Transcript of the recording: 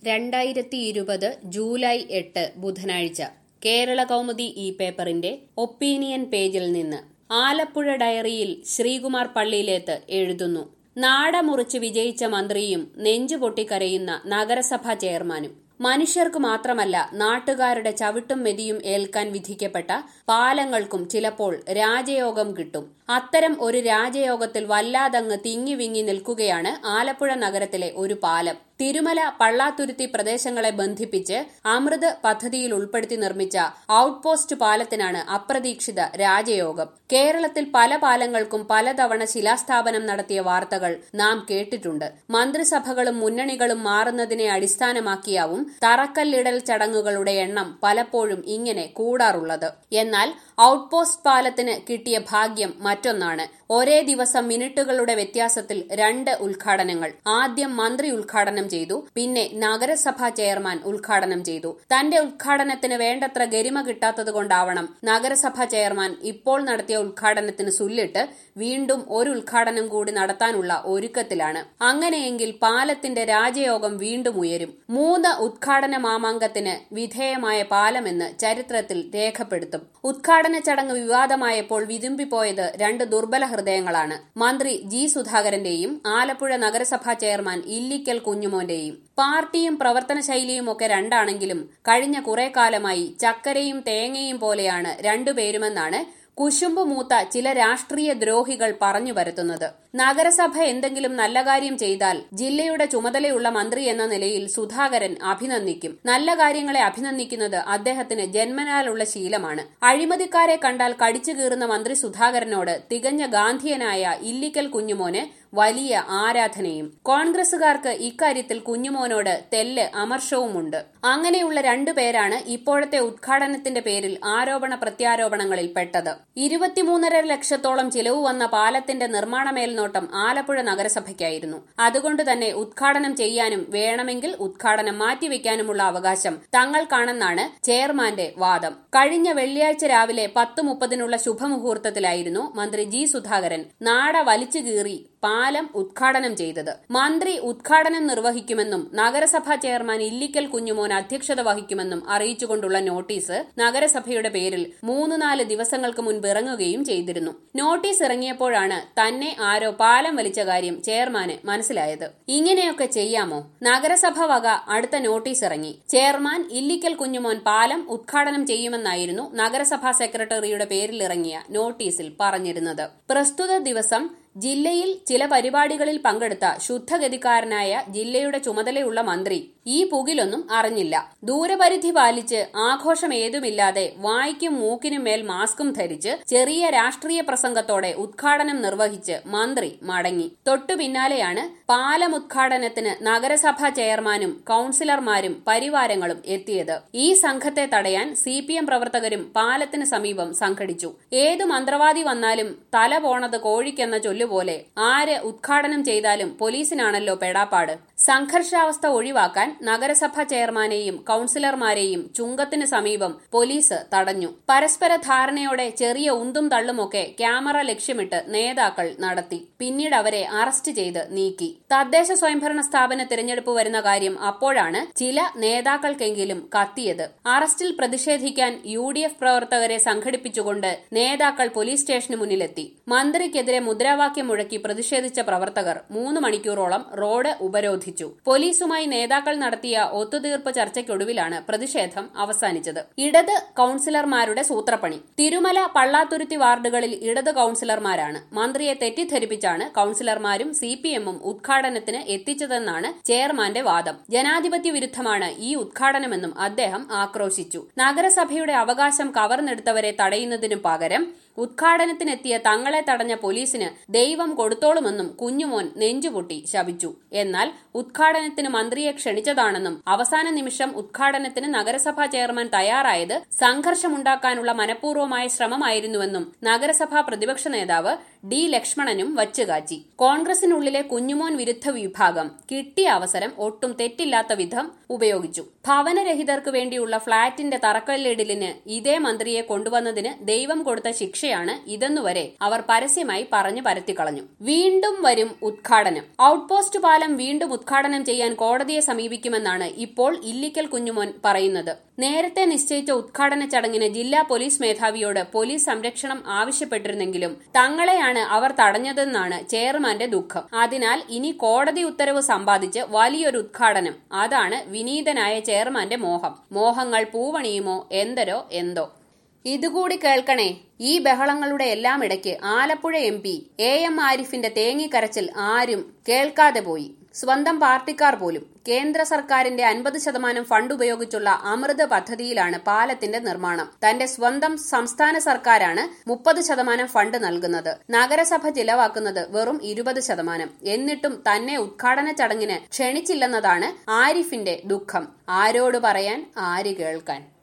രണ്ടായിരത്തി ഇരുപത് ജൂലൈ എട്ട് ബുധനാഴ്ച കേരള കൗമുദി ഈ പേപ്പറിന്റെ ഒപ്പീനിയൻ പേജിൽ നിന്ന് ആലപ്പുഴ ഡയറിയിൽ ശ്രീകുമാർ പള്ളിയിലേത്ത് എഴുതുന്നു നാട മുറിച്ച് വിജയിച്ച മന്ത്രിയും നെഞ്ചുപൊട്ടിക്കരയുന്ന നഗരസഭാ ചെയർമാനും മനുഷ്യർക്ക് മാത്രമല്ല നാട്ടുകാരുടെ ചവിട്ടും മെതിയും ഏൽക്കാൻ വിധിക്കപ്പെട്ട പാലങ്ങൾക്കും ചിലപ്പോൾ രാജയോഗം കിട്ടും അത്തരം ഒരു രാജയോഗത്തിൽ വല്ലാതങ്ങ് തിങ്ങി വിങ്ങി നിൽക്കുകയാണ് ആലപ്പുഴ നഗരത്തിലെ ഒരു പാലം തിരുമല പള്ളാത്തുരുത്തി പ്രദേശങ്ങളെ ബന്ധിപ്പിച്ച് അമൃത് പദ്ധതിയിൽ ഉൾപ്പെടുത്തി നിർമ്മിച്ച ഔട്ട്പോസ്റ്റ് പാലത്തിനാണ് അപ്രതീക്ഷിത രാജയോഗം കേരളത്തിൽ പല പാലങ്ങൾക്കും പലതവണ ശിലാസ്ഥാപനം നടത്തിയ വാർത്തകൾ നാം കേട്ടിട്ടുണ്ട് മന്ത്രിസഭകളും മുന്നണികളും മാറുന്നതിനെ അടിസ്ഥാനമാക്കിയാവും തറക്കല്ലിടൽ ചടങ്ങുകളുടെ എണ്ണം പലപ്പോഴും ഇങ്ങനെ കൂടാറുള്ളത് എന്നാൽ ഔട്ട്പോസ്റ്റ് പാലത്തിന് കിട്ടിയ ഭാഗ്യം മറ്റൊന്നാണ് ഒരേ ദിവസം മിനിറ്റുകളുടെ വ്യത്യാസത്തിൽ രണ്ട് ഉദ്ഘാടനങ്ങൾ ആദ്യം മന്ത്രി ഉദ്ഘാടനം ചെയ്തു പിന്നെ നഗരസഭാ ചെയർമാൻ ഉദ്ഘാടനം ചെയ്തു തന്റെ ഉദ്ഘാടനത്തിന് വേണ്ടത്ര ഗരിമ കിട്ടാത്തതുകൊണ്ടാവണം നഗരസഭാ ചെയർമാൻ ഇപ്പോൾ നടത്തിയ ഉദ്ഘാടനത്തിന് സുല്ലിട്ട് വീണ്ടും ഒരു ഉദ്ഘാടനം കൂടി നടത്താനുള്ള ഒരുക്കത്തിലാണ് അങ്ങനെയെങ്കിൽ പാലത്തിന്റെ രാജയോഗം വീണ്ടും ഉയരും മൂന്ന് ഉദ്ഘാടന മാമാങ്കത്തിന് വിധേയമായ പാലമെന്ന് ചരിത്രത്തിൽ രേഖപ്പെടുത്തും ഉദ്ഘാടന ചടങ്ങ് വിവാദമായപ്പോൾ വിതുമ്പിപ്പോയത് രണ്ട് ദുർബല ഹൃദയങ്ങളാണ് മന്ത്രി ജി സുധാകരന്റെയും ആലപ്പുഴ നഗരസഭാ ചെയർമാൻ ഇല്ലിക്കൽ കുഞ്ഞുമോന്റെയും പാർട്ടിയും പ്രവർത്തന ശൈലിയും ഒക്കെ രണ്ടാണെങ്കിലും കഴിഞ്ഞ കുറെ കാലമായി ചക്കരയും തേങ്ങയും പോലെയാണ് രണ്ടുപേരുമെന്നാണ് കുശുമ്പ് മൂത്ത ചില രാഷ്ട്രീയ ദ്രോഹികൾ പറഞ്ഞു വരുത്തുന്നത് നഗരസഭ എന്തെങ്കിലും നല്ല കാര്യം ചെയ്താൽ ജില്ലയുടെ ചുമതലയുള്ള മന്ത്രി എന്ന നിലയിൽ സുധാകരൻ അഭിനന്ദിക്കും നല്ല കാര്യങ്ങളെ അഭിനന്ദിക്കുന്നത് അദ്ദേഹത്തിന് ജന്മനാലുള്ള ശീലമാണ് അഴിമതിക്കാരെ കണ്ടാൽ കടിച്ചു കീറുന്ന മന്ത്രി സുധാകരനോട് തികഞ്ഞ ഗാന്ധിയനായ ഇല്ലിക്കൽ കുഞ്ഞുമോന് വലിയ ആരാധനയും കോൺഗ്രസുകാർക്ക് ഇക്കാര്യത്തിൽ കുഞ്ഞുമോനോട് തെല്ല് അമർഷവുമുണ്ട് അങ്ങനെയുള്ള രണ്ടു പേരാണ് ഇപ്പോഴത്തെ ഉദ്ഘാടനത്തിന്റെ പേരിൽ ആരോപണ പ്രത്യാരോപണങ്ങളിൽ പെട്ടത് ഇരുപത്തിമൂന്നര ലക്ഷത്തോളം ചിലവ് വന്ന പാലത്തിന്റെ നിർമ്മാണ മേൽനോട്ടം ആലപ്പുഴ നഗരസഭയ്ക്കായിരുന്നു അതുകൊണ്ട് തന്നെ ഉദ്ഘാടനം ചെയ്യാനും വേണമെങ്കിൽ ഉദ്ഘാടനം മാറ്റിവെക്കാനുമുള്ള അവകാശം തങ്ങൾക്കാണെന്നാണ് ചെയർമാന്റെ വാദം കഴിഞ്ഞ വെള്ളിയാഴ്ച രാവിലെ പത്ത് മുപ്പതിനുള്ള ശുഭമുഹൂർത്തത്തിലായിരുന്നു മന്ത്രി ജി സുധാകരൻ നാട വലിച്ചു കീറി പാലം ഉദ്ഘാടനം ചെയ്തത് മന്ത്രി ഉദ്ഘാടനം നിർവഹിക്കുമെന്നും നഗരസഭാ ചെയർമാൻ ഇല്ലിക്കൽ കുഞ്ഞുമോൻ അധ്യക്ഷത വഹിക്കുമെന്നും അറിയിച്ചുകൊണ്ടുള്ള നോട്ടീസ് നഗരസഭയുടെ പേരിൽ മൂന്ന് നാല് ദിവസങ്ങൾക്ക് മുൻപ് ഇറങ്ങുകയും ചെയ്തിരുന്നു നോട്ടീസ് ഇറങ്ങിയപ്പോഴാണ് തന്നെ ആരോ പാലം വലിച്ച കാര്യം ചെയർമാന് മനസ്സിലായത് ഇങ്ങനെയൊക്കെ ചെയ്യാമോ നഗരസഭ വക അടുത്ത നോട്ടീസ് ഇറങ്ങി ചെയർമാൻ ഇല്ലിക്കൽ കുഞ്ഞുമോൻ പാലം ഉദ്ഘാടനം ചെയ്യുമെന്നായിരുന്നു നഗരസഭാ സെക്രട്ടറിയുടെ പേരിൽ ഇറങ്ങിയ നോട്ടീസിൽ പറഞ്ഞിരുന്നത് പ്രസ്തുത ദിവസം ജില്ലയിൽ ചില പരിപാടികളിൽ പങ്കെടുത്ത ശുദ്ധഗതിക്കാരനായ ജില്ലയുടെ ചുമതലയുള്ള മന്ത്രി ഈ പുകിലൊന്നും അറിഞ്ഞില്ല ദൂരപരിധി പാലിച്ച് ആഘോഷം ഏതുമില്ലാതെ വായ്ക്കും മൂക്കിനും മേൽ മാസ്കും ധരിച്ച് ചെറിയ രാഷ്ട്രീയ പ്രസംഗത്തോടെ ഉദ്ഘാടനം നിർവഹിച്ച് മന്ത്രി മടങ്ങി തൊട്ടു പിന്നാലെയാണ് പാലം ഉദ്ഘാടനത്തിന് നഗരസഭാ ചെയർമാനും കൌൺസിലർമാരും പരിവാരങ്ങളും എത്തിയത് ഈ സംഘത്തെ തടയാൻ സി പി എം പ്രവർത്തകരും പാലത്തിന് സമീപം സംഘടിച്ചു ഏതു മന്ത്രവാദി വന്നാലും തല പോണത് കോഴിക്കെന്ന ചൊല്ലുപോലെ ആര് ഉദ്ഘാടനം ചെയ്താലും പോലീസിനാണല്ലോ പെടാപ്പാട് സംഘർഷാവസ്ഥ ഒഴിവാക്കാൻ നഗരസഭാ ചെയർമാനെയും കൌൺസിലർമാരെയും ചുങ്കത്തിന് സമീപം പോലീസ് തടഞ്ഞു പരസ്പര ധാരണയോടെ ചെറിയ ഉന്തും തള്ളുമൊക്കെ ക്യാമറ ലക്ഷ്യമിട്ട് നേതാക്കൾ നടത്തി പിന്നീട് അവരെ അറസ്റ്റ് ചെയ്ത് നീക്കി തദ്ദേശ സ്വയംഭരണ സ്ഥാപന തിരഞ്ഞെടുപ്പ് വരുന്ന കാര്യം അപ്പോഴാണ് ചില നേതാക്കൾക്കെങ്കിലും കത്തിയത് അറസ്റ്റിൽ പ്രതിഷേധിക്കാൻ യു ഡി എഫ് പ്രവർത്തകരെ സംഘടിപ്പിച്ചുകൊണ്ട് നേതാക്കൾ പോലീസ് സ്റ്റേഷന് മുന്നിലെത്തി മന്ത്രിക്കെതിരെ മുദ്രാവാക്യം മുഴക്കി പ്രതിഷേധിച്ച പ്രവർത്തകർ മൂന്ന് മണിക്കൂറോളം റോഡ് ഉപരോധിച്ചു പോലീസുമായി നേതാക്കൾ നടത്തിയ ഒത്തുതീർപ്പ് ചർച്ചയ്ക്കൊടുവിലാണ് പ്രതിഷേധം അവസാനിച്ചത് ഇടത് കൌൺസിലർമാരുടെ സൂത്രപ്പണി തിരുമല പള്ളാത്തുരുത്തി വാർഡുകളിൽ ഇടത് കൌൺസിലർമാരാണ് മന്ത്രിയെ തെറ്റിദ്ധരിപ്പിച്ചാണ് കൌൺസിലർമാരും സി പി എമ്മും ഉദ്ഘാടനത്തിന് എത്തിച്ചതെന്നാണ് ചെയർമാന്റെ വാദം ജനാധിപത്യ വിരുദ്ധമാണ് ഈ ഉദ്ഘാടനമെന്നും അദ്ദേഹം ആക്രോശിച്ചു നഗരസഭയുടെ അവകാശം കവർന്നെടുത്തവരെ തടയുന്നതിനു പകരം ഉദ്ഘാടനത്തിനെത്തിയ തങ്ങളെ തടഞ്ഞ പോലീസിന് ദൈവം കൊടുത്തോളുമെന്നും കുഞ്ഞുമോൻ നെഞ്ചുപൊട്ടി ശപിച്ചു എന്നാൽ ഉദ്ഘാടനത്തിന് മന്ത്രിയെ ക്ഷണിച്ചതാണെന്നും അവസാന നിമിഷം ഉദ്ഘാടനത്തിന് നഗരസഭാ ചെയർമാൻ തയ്യാറായത് സംഘർഷമുണ്ടാക്കാനുള്ള മനഃപൂർവ്വമായ ശ്രമമായിരുന്നുവെന്നും നഗരസഭാ പ്രതിപക്ഷ നേതാവ് ഡി ലക്ഷ്മണനും വച്ചുകാച്ചി കോൺഗ്രസിനുള്ളിലെ കുഞ്ഞുമോൻ വിരുദ്ധ വിഭാഗം കിട്ടിയ അവസരം ഒട്ടും തെറ്റില്ലാത്ത വിധം ഉപയോഗിച്ചു ഭവനരഹിതർക്ക് വേണ്ടിയുള്ള ഫ്ളാറ്റിന്റെ തറക്കല്ലിടലിന് ഇതേ മന്ത്രിയെ കൊണ്ടുവന്നതിന് ദൈവം കൊടുത്ത ശിക്ഷയാണ് ഇതെന്നുവരെ അവർ പരസ്യമായി പറഞ്ഞു പരത്തിക്കളഞ്ഞു വീണ്ടും വരും ഉദ്ഘാടനം ഔട്ട്പോസ്റ്റ് പാലം വീണ്ടും ഉദ്ഘാടനം ചെയ്യാൻ കോടതിയെ സമീപിക്കുമെന്നാണ് ഇപ്പോൾ ഇല്ലിക്കൽ കുഞ്ഞുമോൻ പറയുന്നത് നേരത്തെ നിശ്ചയിച്ച ഉദ്ഘാടന ചടങ്ങിന് ജില്ലാ പോലീസ് മേധാവിയോട് പോലീസ് സംരക്ഷണം ആവശ്യപ്പെട്ടിരുന്നെങ്കിലും തങ്ങളെയാണ് അവർ തടഞ്ഞതെന്നാണ് ചെയർമാന്റെ ദുഃഖം അതിനാൽ ഇനി കോടതി ഉത്തരവ് സമ്പാദിച്ച് വലിയൊരു ഉദ്ഘാടനം അതാണ് വിനീതനായ ചെയർമാന്റെ മോഹം മോഹങ്ങൾ പൂവണിയുമോ എന്തരോ എന്തോ ഇതുകൂടി കേൾക്കണേ ഈ ബഹളങ്ങളുടെ എല്ലാം ഇടയ്ക്ക് Alappuzha M P A M ആരിഫിന്റെ തേങ്ങിക്കരച്ചിൽ ആരും കേൾക്കാതെ പോയി സ്വന്തം പാർട്ടിക്കാർ പോലും കേന്ദ്ര സർക്കാരിന്റെ അൻപത് ശതമാനം ഫണ്ട് ഉപയോഗിച്ചുള്ള അമൃത് പദ്ധതിയിലാണ് പാലത്തിന്റെ നിർമ്മാണം തന്റെ സ്വന്തം സംസ്ഥാന സർക്കാരാണ് മുപ്പത് ശതമാനം ഫണ്ട് നൽകുന്നത് നഗരസഭ ചിലവാക്കുന്നത് വെറും ഇരുപത് ശതമാനം എന്നിട്ടും തന്നെ ഉദ്ഘാടന ചടങ്ങിന് ക്ഷണിച്ചില്ലെന്നതാണ് ആരിഫിന്റെ ദുഃഖം ആരോട് പറയാൻ ആര് കേൾക്കാൻ